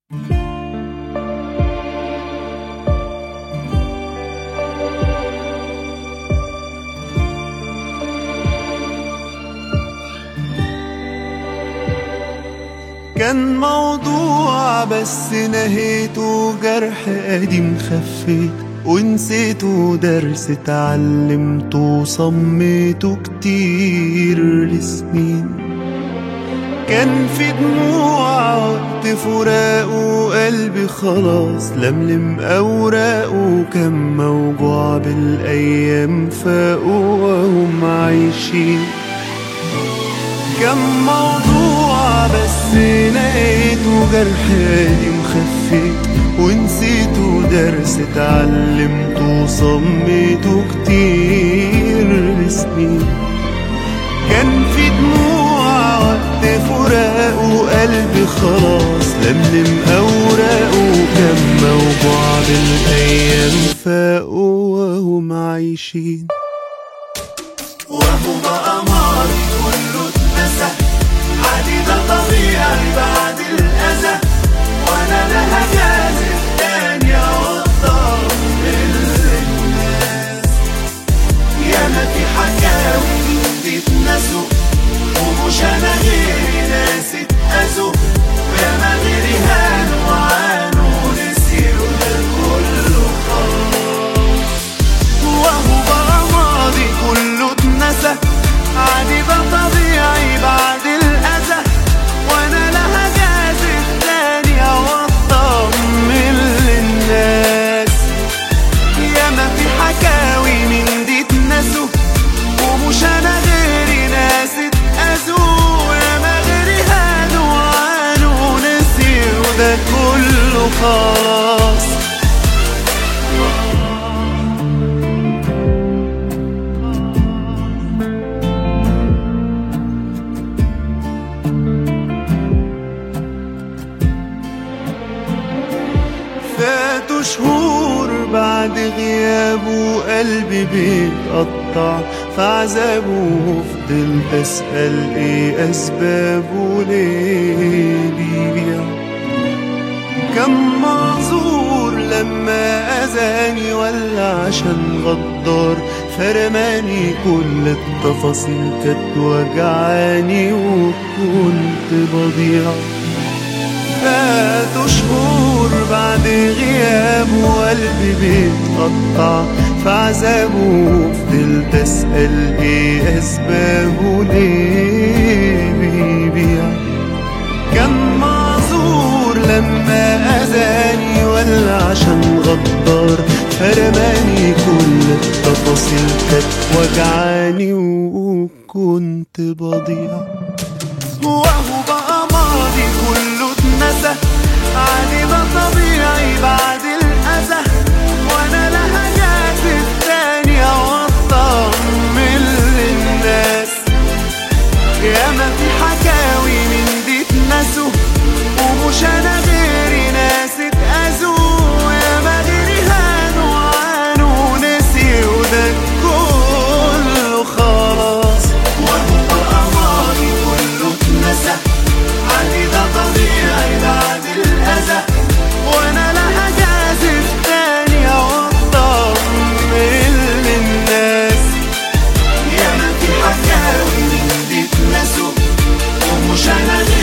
كان موضوع بس نهيته جرح قديم خفيت ونسيته درس اتعلمته وصميته كتير لسنين كان في دموع وقت فراقه قلبي خلاص لملم أوراقه كان موجوع بالأيام فاقوا وهم عايشين كم موضوع بس لقيته جرح قديم خفيت ونسيته درس اتعلمته وصميته كتير لسنين كان في دموع وقت فراقه قلبي خلاص لملم أوراقه كان موجوع بالأيام فاقوا وهم عايشين وهو بقى ماضي كله اتنسى عادي ده طبيعي بعد الأذى وأنا لا هجازف تاني أوضح للناس ياما في حكاوي تتنسوا ومش أنا غيري ناس اتأذوا وياما غيري هانوا وعانوا نسيوا ده كله خلاص وهو بقى ماضي كله اتنسى عادي ده طبيعي بعد الأذى وأنا لا هجازف تاني أو أطمن للناس ياما في حكاوي من دي اتنسوا ومش أنا غيري ناس اتأذوا ياما غيري هانوا وعانوا نسيوا ده كله خلاص فاتوا شهور بعد غيابه قلبي بيتقطع في عذابه فضلت أسأل ايه أسبابه ليه بيبيع كم معذور لما أذاني ولا عشان غدار فرماني كل التفاصيل كانت وجعاني وكنت بضيع فاتوا شهور بعد غيابه وقلبي بيتقطع في عذابه فضلت أسأل ايه أسبابه ليه بيبيع كان معذور لما أذاني ولا عشان غدار فرماني كل التفاصيل كانت وجعاني وكنت بضيع وهو بقى ماضي كله اتنسى عادي ده طبيعي بعد الأذى وأنا لا هجازف تاني أو أطمن للناس ياما في حكاوي من دي اتنسوا ومش أنا غيري ناس اتأذوا ياما غيري هانوا وعانوا ونسيوا ده كله خلاص وهو بقى ماضي كله اتنسى عادي ده طبيعي بعد الأذى وأنا لا هجازف تاني أو أطمن للناس ياما في حكاوي من دي اتنسوا ومش أنا غيري